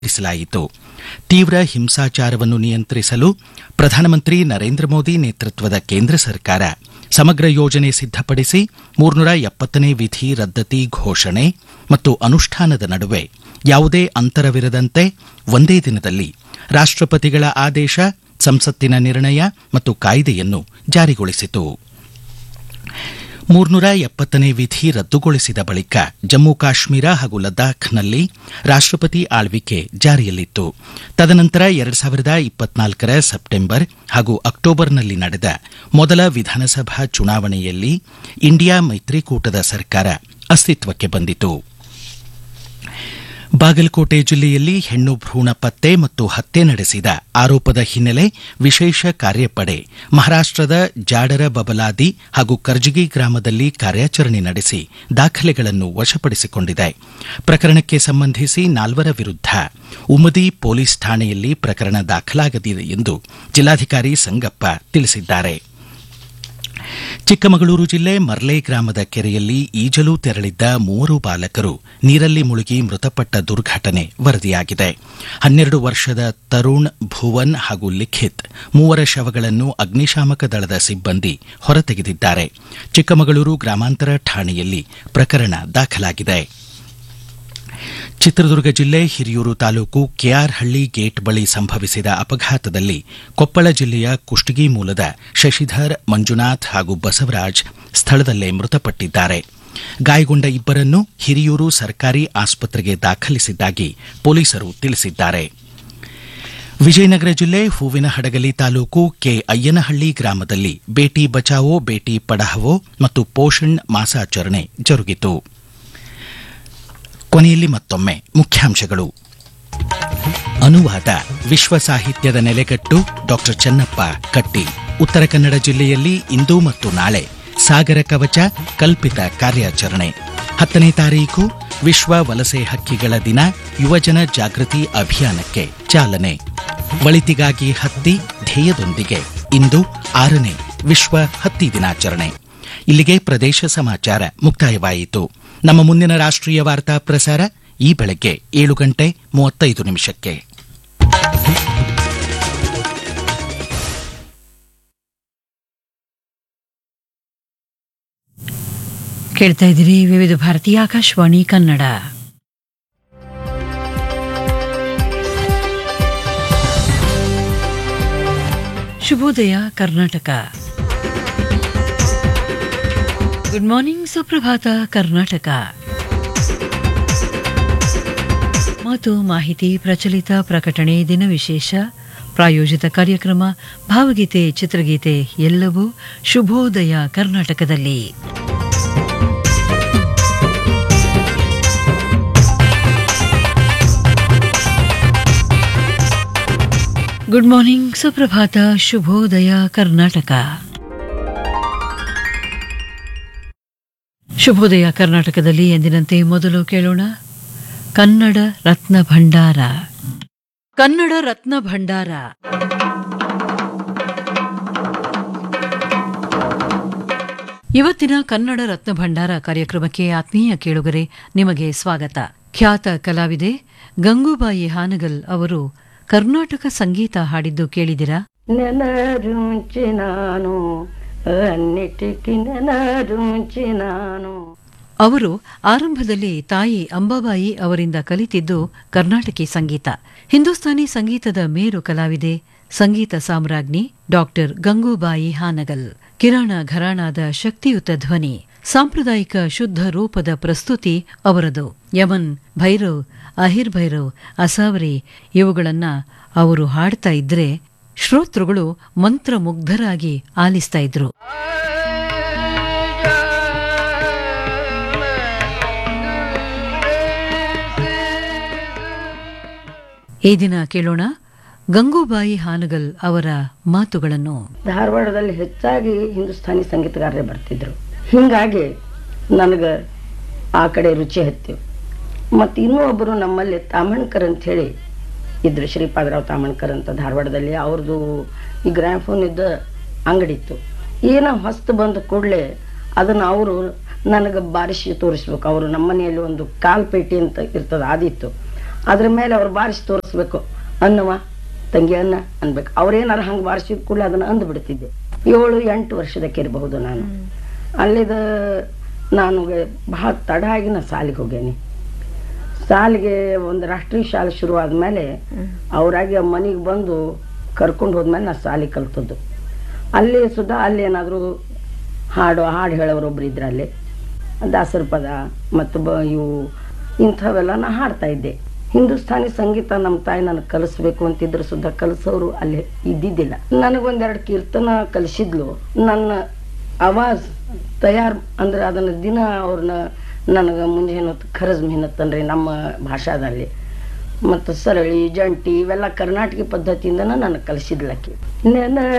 ತಿಳಿಸಲಾಯಿತು ತೀವ್ರ ಹಿಂಸಾಚಾರವನ್ನು ನಿಯಂತ್ರಿಸಲು ಪ್ರಧಾನಮಂತ್ರಿ ನರೇಂದ್ರ ಮೋದಿ ನೇತೃತ್ವದ ಕೇಂದ್ರ ಸರ್ಕಾರ ಸಮಗ್ರ ಯೋಜನೆ ಸಿದ್ದಪಡಿಸಿ ಮೂರ್ನೂರ ಎಪ್ಪತ್ತನೇ ವಿಧಿ ರದ್ದತಿ ಘೋಷಣೆ ಮತ್ತು ಅನುಷ್ಠಾನದ ನಡುವೆ ಯಾವುದೇ ಅಂತರವಿರದಂತೆ ಒಂದೇ ದಿನದಲ್ಲಿ ರಾಷ್ಟಪತಿಗಳ ಆದೇಶ ಸಂಸತ್ತಿನ ನಿರ್ಣಯ ಮತ್ತು ಕಾಯ್ದೆಯನ್ನು ಜಾರಿಗೊಳಿಸಿತು ಮೂರ್ನೂರ ಎಪ್ಪತ್ತನೇ ವಿಧಿ ರದ್ದುಗೊಳಿಸಿದ ಬಳಿಕ ಜಮ್ಮು ಕಾಶ್ಮೀರ ಹಾಗೂ ಲದ್ದಾಖ್ನಲ್ಲಿ ರಾಷ್ಟಪತಿ ಆಳ್ವಿಕೆ ಜಾರಿಯಲ್ಲಿತ್ತು ತದನಂತರ ಎರಡು ಸಾವಿರದ ಇಪ್ಪತ್ನಾಲ್ಕರ ಸೆಪ್ಟೆಂಬರ್ ಹಾಗೂ ಅಕ್ಟೋಬರ್ನಲ್ಲಿ ನಡೆದ ಮೊದಲ ವಿಧಾನಸಭಾ ಚುನಾವಣೆಯಲ್ಲಿ ಇಂಡಿಯಾ ಮೈತ್ರಿಕೂಟದ ಸರ್ಕಾರ ಅಸ್ತಿತ್ವಕ್ಕೆ ಬಂದಿತು ಬಾಗಲಕೋಟೆ ಜಿಲ್ಲೆಯಲ್ಲಿ ಹೆಣ್ಣು ಭ್ರೂಣ ಪತ್ತೆ ಮತ್ತು ಹತ್ಯೆ ನಡೆಸಿದ ಆರೋಪದ ಹಿನ್ನೆಲೆ ವಿಶೇಷ ಕಾರ್ಯಪಡೆ ಮಹಾರಾಷ್ಟದ ಜಾಡರ ಬಬಲಾದಿ ಹಾಗೂ ಕರ್ಜಗಿ ಗ್ರಾಮದಲ್ಲಿ ಕಾರ್ಯಾಚರಣೆ ನಡೆಸಿ ದಾಖಲೆಗಳನ್ನು ವಶಪಡಿಸಿಕೊಂಡಿದೆ ಪ್ರಕರಣಕ್ಕೆ ಸಂಬಂಧಿಸಿ ನಾಲ್ವರ ವಿರುದ್ಧ ಉಮದಿ ಪೊಲೀಸ್ ಠಾಣೆಯಲ್ಲಿ ಪ್ರಕರಣ ದಾಖಲಾಗದಿದೆ ಎಂದು ಜಿಲ್ಲಾಧಿಕಾರಿ ಸಂಗಪ್ಪ ತಿಳಿಸಿದ್ದಾರೆ ಚಿಕ್ಕಮಗಳೂರು ಜಿಲ್ಲೆ ಮರ್ಲೆ ಗ್ರಾಮದ ಕೆರೆಯಲ್ಲಿ ಈಜಲು ತೆರಳಿದ್ದ ಮೂವರು ಬಾಲಕರು ನೀರಲ್ಲಿ ಮುಳುಗಿ ಮೃತಪಟ್ಟ ದುರ್ಘಟನೆ ವರದಿಯಾಗಿದೆ ಹನ್ನೆರಡು ವರ್ಷದ ತರುಣ್ ಭುವನ್ ಹಾಗೂ ಲಿಖಿತ್ ಮೂವರ ಶವಗಳನ್ನು ಅಗ್ನಿಶಾಮಕ ದಳದ ಸಿಬ್ಬಂದಿ ಹೊರತೆಗೆದಿದ್ದಾರೆ ಚಿಕ್ಕಮಗಳೂರು ಗ್ರಾಮಾಂತರ ಠಾಣೆಯಲ್ಲಿ ಪ್ರಕರಣ ದಾಖಲಾಗಿದೆ ಚಿತ್ರದುರ್ಗ ಜಿಲ್ಲೆ ಹಿರಿಯೂರು ತಾಲೂಕು ಕೆಆರ್ಹಳ್ಳಿ ಗೇಟ್ ಬಳಿ ಸಂಭವಿಸಿದ ಅಪಘಾತದಲ್ಲಿ ಕೊಪ್ಪಳ ಜಿಲ್ಲೆಯ ಕುಷ್ಟಗಿ ಮೂಲದ ಶಶಿಧರ್ ಮಂಜುನಾಥ್ ಹಾಗೂ ಬಸವರಾಜ್ ಸ್ಥಳದಲ್ಲೇ ಮೃತಪಟ್ಟಿದ್ದಾರೆ ಗಾಯಗೊಂಡ ಇಬ್ಬರನ್ನು ಹಿರಿಯೂರು ಸರ್ಕಾರಿ ಆಸ್ಪತ್ರೆಗೆ ದಾಖಲಿಸಿದ್ದಾಗಿ ಪೊಲೀಸರು ತಿಳಿಸಿದ್ದಾರೆ ವಿಜಯನಗರ ಜಿಲ್ಲೆ ಹೂವಿನಹಡಗಲಿ ತಾಲೂಕು ಕೆ ಅಯ್ಯನಹಳ್ಳಿ ಗ್ರಾಮದಲ್ಲಿ ಬೇಟಿ ಬಚಾವೋ ಬೇಟಿ ಪಢಾವೋ ಮತ್ತು ಪೋಷಣ್ ಮಾಸಾಚರಣೆ ಜರುಗಿತು ಕೊನೆಯಲ್ಲಿ ಮತ್ತೊಮ್ಮೆ ಮುಖ್ಯಾಂಶಗಳು ಅನುವಾದ ವಿಶ್ವ ಸಾಹಿತ್ಯದ ನೆಲೆಗಟ್ಟು ಡಾಕ್ಟರ್ ಚೆನ್ನಪ್ಪ ಕಟ್ಟಿ ಉತ್ತರ ಕನ್ನಡ ಜಿಲ್ಲೆಯಲ್ಲಿ ಇಂದು ಮತ್ತು ನಾಳೆ ಸಾಗರ ಕವಚ ಕಲ್ಪಿತ ಕಾರ್ಯಾಚರಣೆ ಹತ್ತನೇ ತಾರೀಕು ವಿಶ್ವ ವಲಸೆ ಹಕ್ಕಿಗಳ ದಿನ ಯುವಜನ ಜಾಗೃತಿ ಅಭಿಯಾನಕ್ಕೆ ಚಾಲನೆ ಒಳಿತಿಗಾಗಿ ಹತ್ತಿ ಧ್ಯೇಯದೊಂದಿಗೆ ಇಂದು ಆರನೇ ವಿಶ್ವ ಹತ್ತಿ ದಿನಾಚರಣೆ ಇಲ್ಲಿಗೆ ಪ್ರದೇಶ ಸಮಾಚಾರ ಮುಕ್ತಾಯವಾಯಿತು ನಮ್ಮ ಮುಂದಿನ ರಾಷ್ಟ್ರೀಯ ವಾರ್ತಾ ಪ್ರಸಾರ ಈ ಬೆಳಗ್ಗೆ ಏಳು ಗಂಟೆ ಮೂವತ್ತೈದು ನಿಮಿಷಕ್ಕೆ ಕೇಳ್ತಾ ಇದ್ದೀರಿ ವಿವಿಧ ಭಾರತೀಯ ಆಕಾಶವಾಣಿ ಕನ್ನಡ ಶುಭೋದಯ ಕರ್ನಾಟಕ ಗುಡ್ ಮಾರ್ನಿಂಗ್ ಸುಪ್ರಭಾತ ಕರ್ನಾಟಕ ಮಾತು ಮಾಹಿತಿ ಪ್ರಚಲಿತ ಪ್ರಕಟಣೆ ದಿನ ವಿಶೇಷ ಪ್ರಾಯೋಜಿತ ಕಾರ್ಯಕ್ರಮ ಭಾವಗೀತೆ ಚಿತ್ರಗೀತೆ ಎಲ್ಲವೂ ಶುಭೋದಯ ಕರ್ನಾಟಕದಲ್ಲಿ ಗುಡ್ ಮಾರ್ನಿಂಗ್ ಸುಪ್ರಭಾತ ಶುಭೋದಯ ಕರ್ನಾಟಕ ಶುಭೋದಯ ಕರ್ನಾಟಕದಲ್ಲಿ ಎಂದಿನಂತೆ ಮೊದಲು ಕೇಳೋಣ ಕನ್ನಡ ರತ್ನ ಭಂಡಾರ ಕನ್ನಡ ರತ್ನ ಭಂಡಾರ ಇವತ್ತಿನ ಕನ್ನಡ ರತ್ನ ಭಂಡಾರ ಕಾರ್ಯಕ್ರಮಕ್ಕೆ ಆತ್ಮೀಯ ಕೇಳುಗರೆ ನಿಮಗೆ ಸ್ವಾಗತ ಖ್ಯಾತ ಕಲಾವಿದೆ ಗಂಗೂಬಾಯಿ ಹಾನಗಲ್ ಅವರು ಕರ್ನಾಟಕ ಸಂಗೀತ ಹಾಡಿದ್ದು ಕೇಳಿದಿರಾ నెనరుంచి నాను అన్నిటికి నెనరుంచి నాను ಅವರು ಆರಂಭದಲ್ಲಿ ತಾಯಿ ಅಂಬಾಬಾಯಿ ಅವರಿಂದ ಕಲಿತಿದ್ದು ಕರ್ನಾಟಕಿ ಸಂಗೀತ ಹಿಂದೂಸ್ತಾನಿ ಸಂಗೀತದ ಮೇರು ಕಲಾವಿದೆ ಸಂಗೀತ ಸಾಮ್ರಾಜ್ಞಿ ಡಾಕ್ಟರ್ ಗಂಗೂಬಾಯಿ ಹಾನಗಲ್ ಕಿರಾಣ ಘರಾಣಾದ ಶಕ್ತಿಯುತ ಧ್ವನಿ ಸಾಂಪ್ರದಾಯಿಕ ಶುದ್ಧ ರೂಪದ ಪ್ರಸ್ತುತಿ ಅವರದು ಯಮನ್ ಭೈರವ್ ಅಹಿರ್ ಭೈರವ್ ಅಸಾವರಿ ಇವುಗಳನ್ನ ಅವರು ಹಾಡ್ತಾ ಇದ್ರೆ ಶ್ರೋತೃಗಳು ಮಂತ್ರಮುಗ್ಧರಾಗಿ ಆಲಿಸ್ತಾ ಇದ್ರು ಈ ದಿನ ಕೇಳೋಣ ಗಂಗೂಬಾಯಿ ಹಾನಗಲ್ ಅವರ ಮಾತುಗಳನ್ನು ಧಾರವಾಡದಲ್ಲಿ ಹೆಚ್ಚಾಗಿ ಹಿಂದೂಸ್ಥಾನಿ ಸಂಗೀತಗಾರರೇ ಬರ್ತಿದ್ರು ಹಿಂಗಾಗಿ ನನಗೆ ಆ ಕಡೆ ರುಚಿ ಹತ್ತಿವು ಮತ್ತು ಇನ್ನೂ ಒಬ್ಬರು ನಮ್ಮಲ್ಲಿ ತಾಮಣ್ಕರ್ ಅಂತ ಹೇಳಿ ಇದ್ರು ಶ್ರೀಪಾದರಾವ್ ತಾಮಣ್ಕರ್ ಅಂತ ಧಾರವಾಡದಲ್ಲಿ ಅವ್ರದ್ದು ಈ ಗ್ರಾಫೋನ್ ಇದ್ದ ಅಂಗಡಿ ಇತ್ತು ಏನೋ ಹೊಸ್ತು ಬಂದ ಕೂಡಲೇ ಅದನ್ನು ಅವರು ನನಗೆ ಬಾರಿಸಿ ತೋರಿಸ್ಬೇಕು ಅವರು ನಮ್ಮ ಮನೆಯಲ್ಲಿ ಒಂದು ಕಾಲ್ ಪೇಟಿ ಅಂತ ಇರ್ತದೆ ಅದಿತ್ತು ಅದ್ರ ಮೇಲೆ ಅವ್ರು ಬಾರಿಸಿ ತೋರಿಸ್ಬೇಕು ಅನ್ನವ ತಂಗಿ ಅನ್ನ ಅನ್ಬೇಕು ಅವ್ರೇನಾರು ಹಂಗೆ ಬಾರಿಸಿದ ಕೂಡಲೇ ಅದನ್ನ ಅಂದು ಬಿಡ್ತಿದ್ದೆ ಏಳು ಎಂಟು ವರ್ಷದಕ್ಕಿರಬಹುದು ನಾನು ಅಲ್ಲಿದ ನಾನು ಬಹಳ ತಡ ಆಗಿ ನಾ ಸಾಲಿಗೆ ಹೋಗೇನಿ ಸಾಲಿಗೆ ಒಂದು ರಾಷ್ಟ್ರೀಯ ಶಾಲೆ ಶುರು ಆದ್ಮೇಲೆ ಅವರಾಗಿ ಮನೆಗೆ ಬಂದು ಕರ್ಕೊಂಡು ಹೋದ್ಮೇಲೆ ನಾ ಸಾಲಿ ಕಲ್ತದ್ದು ಅಲ್ಲಿ ಸುಧಾ ಅಲ್ಲಿ ಏನಾದರೂ ಹಾಡು ಹಾಡು ಹೇಳೋರೊಬ್ರು ಇದ್ರು ಅಲ್ಲಿ ದಾಸರ ಪದ ಮತ್ತು ಬ ಇವು ಇಂಥವೆಲ್ಲ ನಾ ಹಾಡ್ತಾ ಇದ್ದೆ ಹಿಂದೂಸ್ತಾನಿ ಸಂಗೀತ ನಮ್ಮ ತಾಯಿ ನನಗೆ ಕಲಿಸ್ಬೇಕು ಅಂತಿದ್ರು ಸುದ್ದ ಕಲಿಸೋರು ಅಲ್ಲಿ ಇದ್ದಿದ್ದಿಲ್ಲ ನನಗೊಂದೆರಡು ಕೀರ್ತನ ಕಲಿಸಿದ್ಲು ನನ್ನ ಆವಾಜ್ ತಯಾರು ಅಂದ್ರೆ ಅದನ್ನು ದಿನ ಅವ್ರನ್ನ ನನಗೆ ಮುಂಜಾನೆ ಹೊತ್ತು ಖರಜ್ ಮೆಹನತ್ ಅಂದ್ರೆ ನಮ್ಮ ಭಾಷಾದಲ್ಲಿ ಮತ್ತು ಸರಳಿ ಜಂಟಿ ಇವೆಲ್ಲ ಕರ್ನಾಟಕ ಪದ್ಧತಿಯಿಂದನ ನನಗೆ ಕಲಿಸಿದ್ಲಕ್ಕಿ ನೆನ